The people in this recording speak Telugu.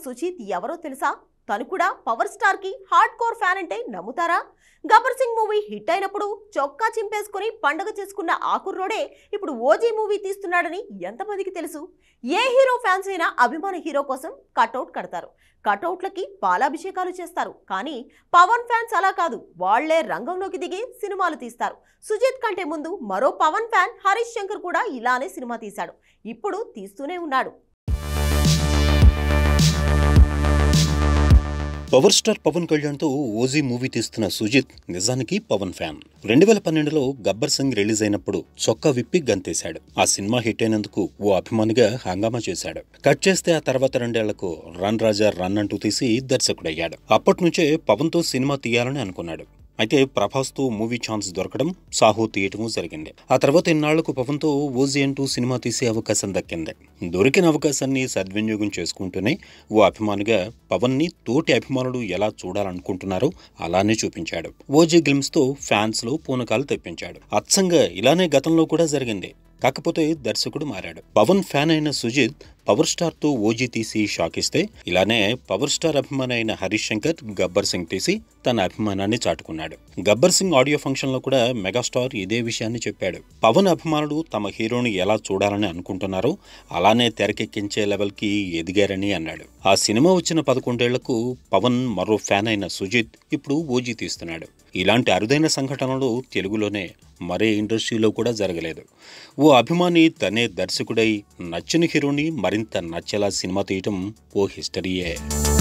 సుజీత్ ఎవరో తెలుసా తను కూడా పవర్ స్టార్ కి హార్డ్ కోర్ ఫ్యాన్ అంటే నమ్ముతారా గబ్బర్ సింగ్ మూవీ హిట్ అయినప్పుడు చొక్కా చింపేసుకుని పండగ చేసుకున్న ఆ కుర్రోడే ఇప్పుడు ఓజీ మూవీ తీస్తున్నాడని ఎంతమందికి తెలుసు ఏ హీరో ఫ్యాన్స్ అయినా అభిమాన హీరో కోసం కటౌట్ కడతారు కటౌట్లకి పాలాభిషేకాలు చేస్తారు కానీ పవన్ ఫ్యాన్స్ అలా కాదు వాళ్లే రంగంలోకి దిగి సినిమాలు తీస్తారు సుజిత్ కంటే ముందు మరో పవన్ ఫ్యాన్ హరీష్ శంకర్ కూడా ఇలానే సినిమా తీశాడు ఇప్పుడు తీస్తూనే ఉన్నాడు పవర్ స్టార్ పవన్ కళ్యాణ్తో ఓజీ మూవీ తీస్తున్న సుజిత్ నిజానికి పవన్ ఫ్యాన్ రెండు వేల పన్నెండులో గబ్బర్ సింగ్ రిలీజ్ అయినప్పుడు చొక్కా విప్పి గంతేశాడు ఆ సినిమా హిట్ అయినందుకు ఓ అభిమానిగా హంగామా చేశాడు కట్ చేస్తే ఆ తర్వాత రెండేళ్లకు రన్ రాజా రన్ అంటూ తీసి దర్శకుడయ్యాడు అప్పటి నుంచే పవన్తో సినిమా తీయాలని అనుకున్నాడు అయితే ప్రభాస్తో మూవీ ఛాన్స్ దొరకడం సాహో తీయటము జరిగింది ఆ తర్వాత ఇన్నాళ్లకు పవన్తో ఓజీ అంటూ సినిమా తీసే అవకాశం దక్కింది దొరికిన అవకాశాన్ని సద్వినియోగం చేసుకుంటూనే ఓ అభిమానిగా పవన్ని తోటి అభిమానులు ఎలా చూడాలనుకుంటున్నారో అలానే చూపించాడు ఓజీ తో ఫ్యాన్స్ లో పూనకాలు తెప్పించాడు అచ్చంగా ఇలానే గతంలో కూడా జరిగింది కాకపోతే దర్శకుడు మారాడు పవన్ ఫ్యాన్ అయిన సుజిత్ పవర్ స్టార్ తో ఓజీ తీసి షాక్ ఇస్తే ఇలానే పవర్ స్టార్ అభిమాని అయిన హరీష్ శంకర్ గబ్బర్ సింగ్ తీసి తన అభిమానాన్ని చాటుకున్నాడు గబ్బర్ సింగ్ ఆడియో ఫంక్షన్ లో కూడా మెగాస్టార్ ఇదే విషయాన్ని చెప్పాడు పవన్ అభిమానులు తమ హీరోని ఎలా చూడాలని అనుకుంటున్నారో అలానే తెరకెక్కించే లెవెల్ కి ఎదిగారని అన్నాడు ఆ సినిమా వచ్చిన పదకొండేళ్లకు పవన్ మరో ఫ్యాన్ అయిన సుజిత్ ఇప్పుడు ఓజీ తీస్తున్నాడు ఇలాంటి అరుదైన సంఘటనలు తెలుగులోనే మరే ఇండస్ట్రీలో కూడా జరగలేదు ఓ అభిమాని తనే దర్శకుడై నచ్చిన హీరోని మరింత నచ్చేలా సినిమా తీయటం ఓ హిస్టరీయే